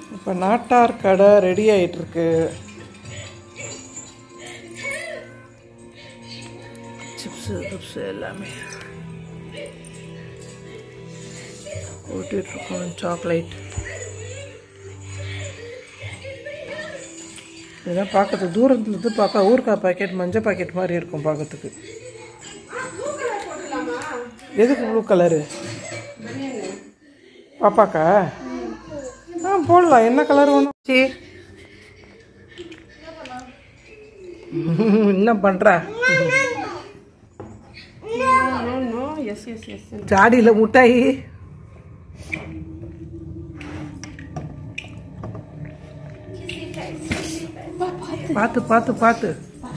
இப்போ நாட்டார் கடை ரெடி ஆயிட்டு இருக்கு சிப்ஸு கிப்ஸு எல்லாமே ஊட்டிகிட்ருக்கோம் சாக்லேட் இதெல்லாம் பார்க்கறதுக்கு தூரத்துல இருந்து பார்க்க ஊறுகாய் பாக்கெட் மஞ்சள் பாக்கெட் மாதிரி இருக்கும் பார்க்கறதுக்கு எதுக்கு ப்ளூ கலரு பாப்பாக்கா ஆ போடலாம் என்ன கலர் வேணும் சரி என்ன பண்ணுறா எஸ் எஸ் எஸ் ஜாடியில் முட்டாயி பார்த்து பார்த்து பார்த்து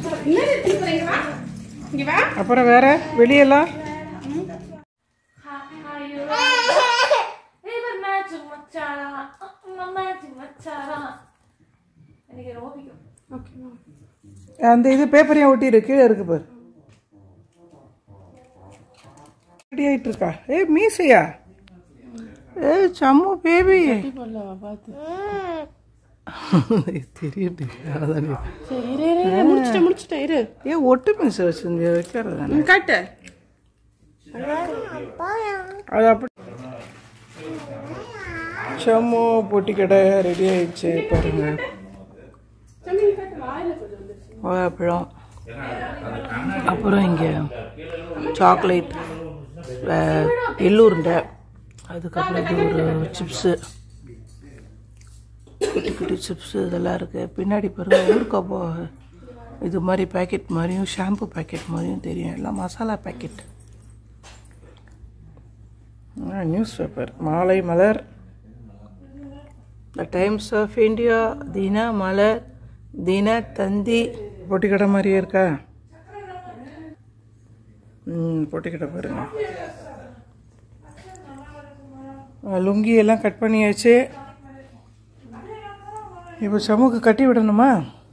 இங்க வா அப்புறம் வேற வெளியெல்லாம் இவர் மேட்சிங் மச்சாரா அம்மா மேட்சிங் மச்சாரா எனக்கு ரொம்ப பிடிக்கும் ஓகே அந்த இது பேப்பரையும் ஒட்டி இருக்கு கீழே இருக்கு பாரு ரெடி ஆயிட்டு இருக்கா ஏ மீசையா ஏ சம்மு பேபி போடலவா பார்த்து தெரியுது அதானே சரி இரு இரு, இரு முடிச்சிட்டேன் முடிச்சிட்டேன் இரு ஏ ஒட்டு மீசை வச்சிருந்த வைக்கிறது தானே ம், காட்டு அது அப்படி சம்மு பொட்டி கடை ரெடி ஆயிடுச்சு பாருங்க தம்பி, நீ காட்டு வாயில கொஞ்சம் வந்துருச்சு வாழைப்பழம் அப்புறம் இங்கே சாக்லேட் எள்ளூருண்டை அதுக்கப்புறம் இது ஒரு சிப்ஸு குட்டி குட்டி சிப்ஸு இதெல்லாம் இருக்குது பின்னாடி பாருங்க ஊறுகாய் போ இது மாதிரி பேக்கெட் மாதிரியும் ஷாம்பு பேக்கெட் மாதிரியும் தெரியும் எல்லாம் masala packet newspaper Maalai Malar the Times of India Dina Malar தின தந்தி பொட்டிக்கடை மாதிரியே இருக்கா ம் பொட்டிக்கடை பாருங்க ஆ, லுங்கி எல்லாம் கட் பண்ணியாச்சு இப்போ சமுக்கு கட்டி விடணுமா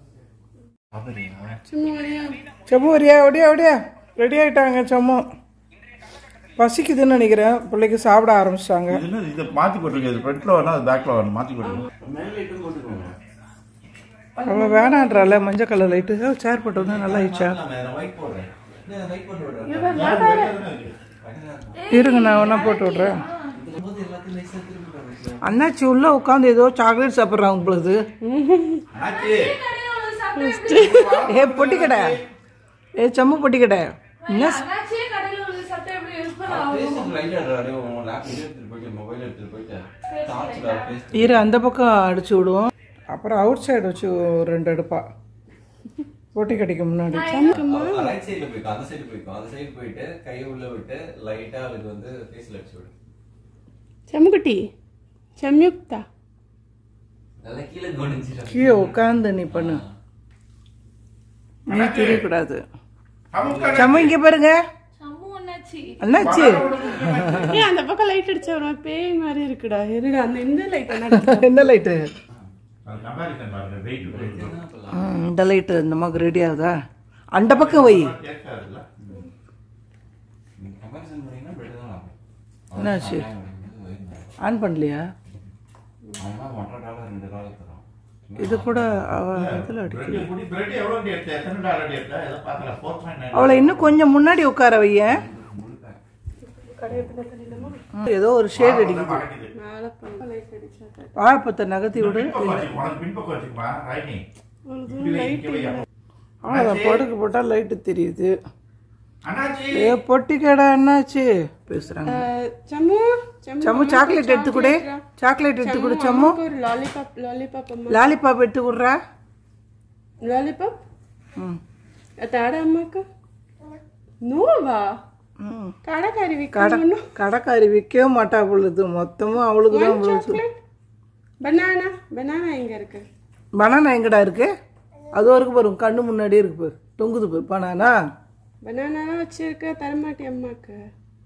சம்மு வரியா ஒடியா ஒடியா ரெடி ஆயிட்டாங்க சம்மு பசிக்குதுன்னு நினைக்கிறேன் பிள்ளைக்கு சாப்பிட ஆரம்பிச்சிட்டாங்க என்ன இதை மாற்றி போட்டிருக்கேன் இது ஃப்ரண்ட்டில் வரணும் அது பேக்கில் வரணும் மாற்றி போட்டுருக்கேன் அவள் வேணான்றால மஞ்சள் கலர் லைட்டு சேர் போட்டு வந்து நல்லா ஆயிடுச்சா இருங்க நான் வேணா போட்டு விட்றேன் அண்ணாச்சி உள்ள உட்காந்து ஏதோ சாக்லேட் சாப்பிட்றாங்க உங்களுக்கு ஏ பொட்டி கடை ஏ சம்மு பொட்டி கடை என்ன ஸ்- அண்ணாச்சியே கடையில் உள்ள சட்டை எப்படி யூஸ் பண்ண இரு அந்த பக்கம் அடிச்சு விடுவோம் அப்புறம் அவுட் சைடு வச்சு ஒரு ரெண்டு அடுப்பா பொட்டி கடைக்கு முன்னாடி ரைட் சைடுல போய்க்கோ அந்த சைடு போய்க்கோ அந்த சைடு போயிட்டு கையை உள்ள விட்டு லைட்டா அவளுக்கு வந்து ஃபேஸ்ல அடிச்சு விடு செம்முக்குட்டி செம்யுக்தா நல்லா கீழே கவனிச்சிட்டு கீழே உட்காந்து நீ பண்ணு நீ தெரியக்கூடாது சம்மு இங்க பாருங்க சம்மு அண்ணாச்சி அண்ணாச்சி ஏ அந்த பக்கம் லைட் அடிச்சா ஒரு மாதிரி பேய் மாதிரி இருக்குடா இருடா அந்த இந்த லைட் என்ன என்ன லைட்டு அது கம்பாரிசன் பாருங்க வெயிட் இந்த லைட்டு இந்த மாதிரி ரெடி ஆகுதா அந்த பக்கம் வை கேட்காதுல்ல கம்பேரிசன் பண்ணீங்கன்னா பெட்டர் தான் ஆகும் என்னாச்சு ஆன் பண்ணலையா அவன் ஒன்றரை டாலர் ரெண்டு டாலர் தரும் இது கூட அவ இதில் அடிக்குது பிரெட் குடி பிரெட் எவ்வளோ எடுத்த எத்தனை டாலர் எடுத்த எதை பார்க்கல ஃபோர் பாயிண்ட் நைன் அவளை இன்னும் கொஞ்சம் முன்னாடி உட்கார வையேன் ஏதோ ஒரு ஷேட் அடிக்குது மேலே பண்ண லைட் அடிச்சா வாழைப்பத்தை நகர்த்தி விடு உனக்கு பின்பக்கம் வச்சுக்குமா ரைனி அவ்வளோதான் படுக்க போட்டால் லைட்டு தெரியுது அண்ணாச்சி ஏ பொட்டி கடை என்னாச்சு பேசுறாங்க சம்மு சம்மு சம்மு சாக்லேட் எடுத்து கொடு சாக்லேட் எடுத்து கொடு சம்மு ஒரு லாலிபாப் லாலிபாப் அம்மா லாலிபாப் எடுத்து கொடுறா லாலிபாப் ம் தாட அம்மாக்கு நோவா ம் கடைக்காரி கடை விற்கணும் கடைக்காரி விற்கவே மாட்டா பொழுது மொத்தமும் அவளுக்கு தான் பொழுது பனானா பனானா எங்க இருக்கு பனானா எங்கடா இருக்கு அது வரைக்கும் பாரு உன் கண்ணு முன்னாடியே இருக்கு பாரு தொங்குது பாரு பனானா பனானாலாம் வச்சிருக்க தரமாட்டி அம்மாக்கு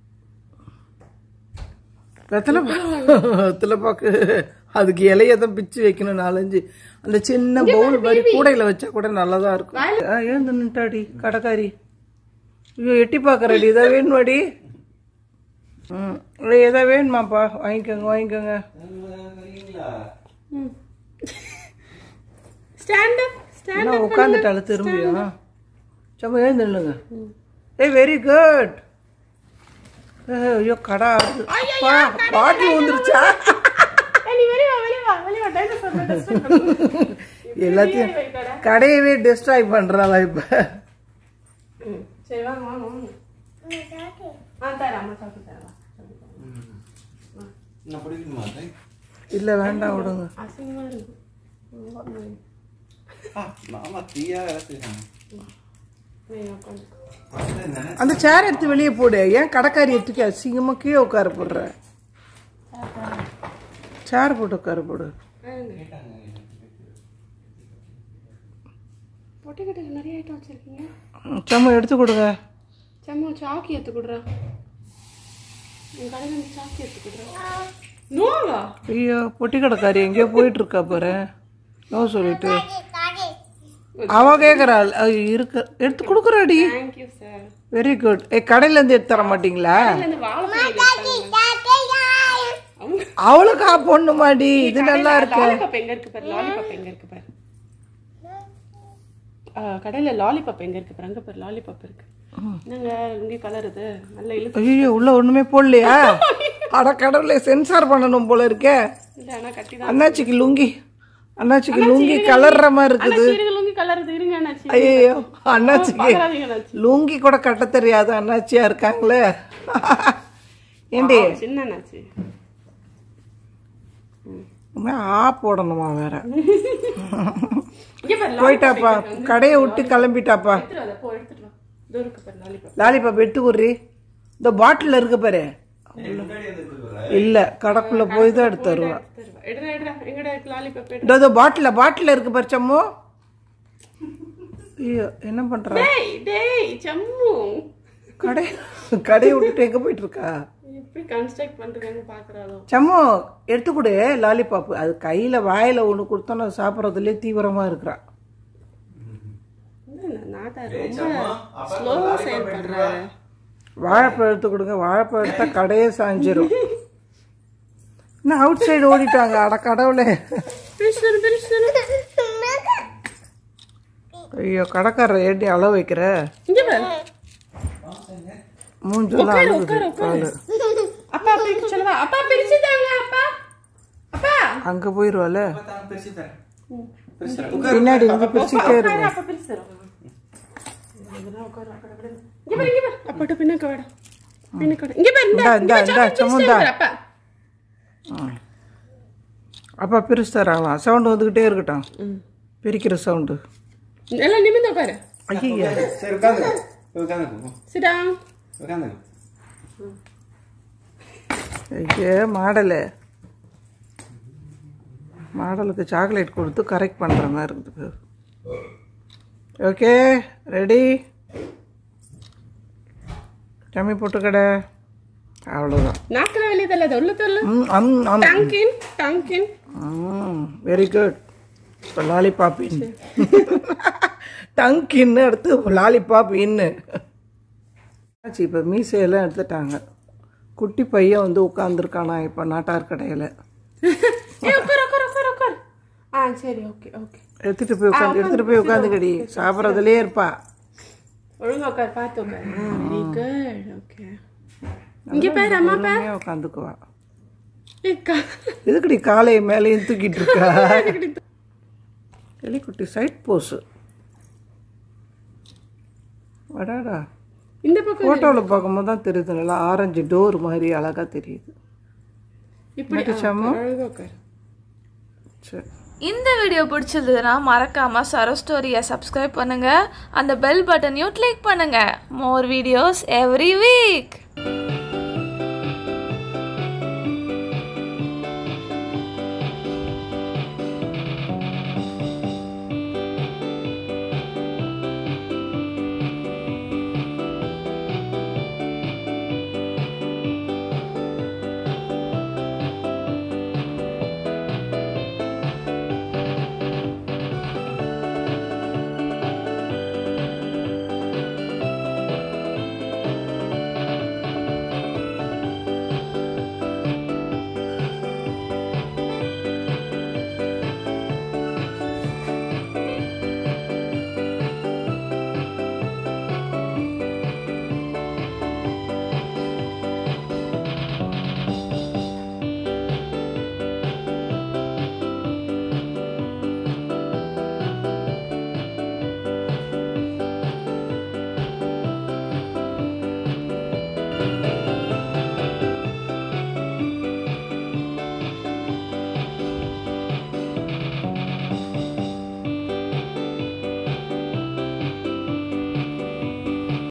வெத்தலை வெத்தலை பாக்கு அதுக்கு இலைய தான் பிச்சு வைக்கணும் நாலஞ்சு அந்த சின்ன பவுல் மாதிரி கூடையில வச்சா கூட நல்லதா இருக்கும் ஆ, எழுந்து நின்ட்டாடி கடைக்காரி ஐயோ எட்டி பார்க்கறடி இதை வேணுமாடி ம் இல்லை எதை வேணுமாப்பா வாங்கிக்கோங்க வாங்கிக்கோங்க ஸ்டாண்ட் அப் ஸ்டாண்ட் என்ன உட்காந்துட்டால திரும்பியா சும்மா எழுந்து நில்லுங்க ஏய் வெரி குட் ஐயோ கடா ஆடுது. அப்பா, பாட்டில் வந்துருச்சா நீ வெளிய வா வெளிய வா வெளிய வா டைனோசர் டெஸ்ட் எல்லாத்தையும் கடையவே டெஸ்ட்ராய் பண்றாளா இப்ப சரி வாங்க வாங்க வாங்க ஆ தரேன் அம்மா சாப்பிட்டு தரேன் வா. நான் பிடிக்கணுமா அதை? இல்ல வேண்டாம் விடுங்க அசிங்கமா இருக்கு ஆ, மாமா தீயா வேலை செய்யறாங்க நீ உட்காந்து அந்த சேர் எடுத்து வெளியே போடு ஏன் கடைக்காரி எடுத்துக்க அசிங்கமா கீழே உட்கார போடுற சேர் போட்டு உட்கார போடு பொட்டிக்கட்டையில் நிறைய ஐட்டம் வச்சிருக்கீங்க சும்மா எடுத்து கொடுங்க செம்ம சாக்கி எடுத்து கொடுறேன் என் கடையில் இருந்து சாக்கி எடுத்து கொடுறேன் நோவா ஐயோ பொட்டி கடைக்காரி எங்கேயோ போயிட்டு இருக்கா பாரு நோ சொல்லிட்டு அவ கேக்குறாள் ஐயோ, இருக்கு எடுத்து கொடுக்குறாடி தேங்க்யூ சார் வெரி குட் ஏ கடையில இருந்து எடுத்து தர மாட்டீங்களா இந்த வாழைப்பழம் அவங்க அவளுக்கா பொண்ணுமாடி இது நல்லா இருக்கு லாலிபாப் எங்க இருக்கு பாரு லாலிபாப் எங்க இருக்கு பாரு ஆ, கடையில லாலிபாப் எங்க இருக்கு பாரு அங்க பாரு லாலிபாப் இருக்கு என்னங்க இங்கே கலர் இது நல்ல இழுத்து ஐயோ உள்ள ஒண்ணுமே போடலையா அட கடவுளே சென்சார் பண்ணணும் போல இருக்கே இல்ல ஆனா கட்டி தான் அண்ணாச்சிக்கு லுங்கி அண்ணாச்சிக்கு லுங்கி கலர்ற மாதிரி இருக்குது இருங்க கலர் இது இருங்க அண்ணாச்சி ஐயோ அண்ணாச்சிக்கு பாக்குறாதீங்க அண்ணாச்சி லுங்கி கூட கட்ட தெரியாத அண்ணாச்சியா இருக்காங்களே ஏண்டி சின்ன அண்ணாச்சி இனிமே ஆ போடணுமா வேற இங்க பாரு போயிட்டாப்பா கடையை விட்டு கிளம்பிட்டாப்பா எடுத்துட்டு வா, போ எடுத்துட்டு வா இதோ இருக்கு பாரு லாலிபாப் லாலிபாப் எடுத்து குடுறி இந்த பாட்டில் இருக்கு பாரு முன்னாடி வந்து கொடுக்குறேன். இல்ல கடைக்குள்ள போய் தான் எடுத்து வருவா எடுடா எடுடா எங்கடா இருக்கு லாலிபாப் எடு இதோ இதோ பாட்டில் பாட்டில் இருக்கு பாரு சம்மு ஐயோ என்ன பண்ற டேய் டேய் சம்மு கடை கடையை விட்டுட்டு எங்க போயிட்டு இருக்கா எப்படி கன்ஸ்ட்ரக்ட் பண்றாங்க பாக்குறாளோ சம்மு எடுத்து கொடு லாலிபாப் அது கையில வாயில ஒண்ணு கொடுத்தோன்னா சாப்பிட்றதுலயே தீவிரமா இருக்கிறா நாட்டா ஏய், ரொம்ப சம்மா, அப்பா ஸ்லோ lollipop செயல்படுற எடுத்துட்டு வா. வாழைப்பழம் எடுத்து கொடுங்க வாழைப்பழம் எடுத்தா கடையே சாஞ்சிரும் என்ன அவுட் சைடு ஓடிட்டாங்க அட கடவுளே பிரிச்சுரு பிரிச்சுரு ஐயோ கடைக்காரர் ஏண்டி அளவு வைக்கிற இங்க பாரு மூஞ்செல்லாம் அழுகுது காலு அப்பா பிரிச்சு சொல்லவா அப்பா பிரிச்சு தாங்க அப்பா அப்பா அங்க போயிருவால அப்பா, தான் பிரிச்சு தரேன். பிரிச்சு தரேன். உட்காரு. பின்னாடி வந்து பிரிச்சுட்டே இருக்கும் அப்பா பிரிச்சு தரோம் இங்க பாரு இங்க பாரு அப்பாட்ட பின்னாக்க வேடா பின்னாக்க வேடா. இங்க பாரு இந்தா, இந்தா இந்தா, இந்தா, சமுந்தா. அப்பா அப்பா பிரிச்சு தராங்களாம் சவுண்டு வந்துக்கிட்டே இருக்கட்டும் பிரிக்கிற சவுண்டு எல்லாம் நிமிந்து உட்காரு ஐயா சரி உட்காந்துக்கோ உட்காந்துக்கோ சிடா உட்காந்துக்கோ ஐயே மாடலு மாடலுக்கு சாக்லேட் கொடுத்து கரெக்ட் பண்ணுற மாதிரி இருக்குது ஓகே ரெடி டம்மி போட்டு கடை அவ்வளோதான் நாக்கிற வெளியே தள்ளாத உள்ள தள்ளு ம் அம் அம் டங்கின் டங்கின் வெரி குட் இப்போ லாலிபாப் இன் டங்கின்னு அடுத்து லாலிபாப் இன்னு ஆச்சு இப்போ மீசையெல்லாம் எடுத்துட்டாங்க குட்டி பையன் வந்து உட்காந்துருக்கானா இப்போ நாட்டார் கடையில் ஏய் உட்கார் உட்கார் உட்கார் உட்கார் ஆ சரி ஓகே ஓகே எடுத்துட்டு போய் உட்காந்து எடுத்துட்டு போய் உட்காந்துக்கடி சாப்பிட்றதுலயே இருப்பா ஒழுங்கா உட்கார் பார்த்து உட்கார் வெரி குட் ஓகே இங்க பாரு அம்மா பாரு பொறுமையா உட்காந்துக்குவா ஏக்கா எதுக்குடி காலையை மேலேயும் தூக்கிட்டு இருக்கா எலிக்குட்டி சைட் போஸ் வடாடா இந்த பக்கம் ஃபோட்டோவில் பார்க்கும்போது தான் தெரியுது நல்லா ஆரஞ்சு டோர் மாதிரி அழகா தெரியுது இப்படி ஆ, சம்மு? ஒழுங்கா உட்கார் சரி இந்த வீடியோ பிடிச்சிருந்ததுன்னா மறக்காம சரோ ஸ்டோரியை சப்ஸ்கிரைப் பண்ணுங்க அந்த பெல் பட்டனையும் கிளிக் பண்ணுங்க மோர் வீடியோஸ் எவ்ரி வீக்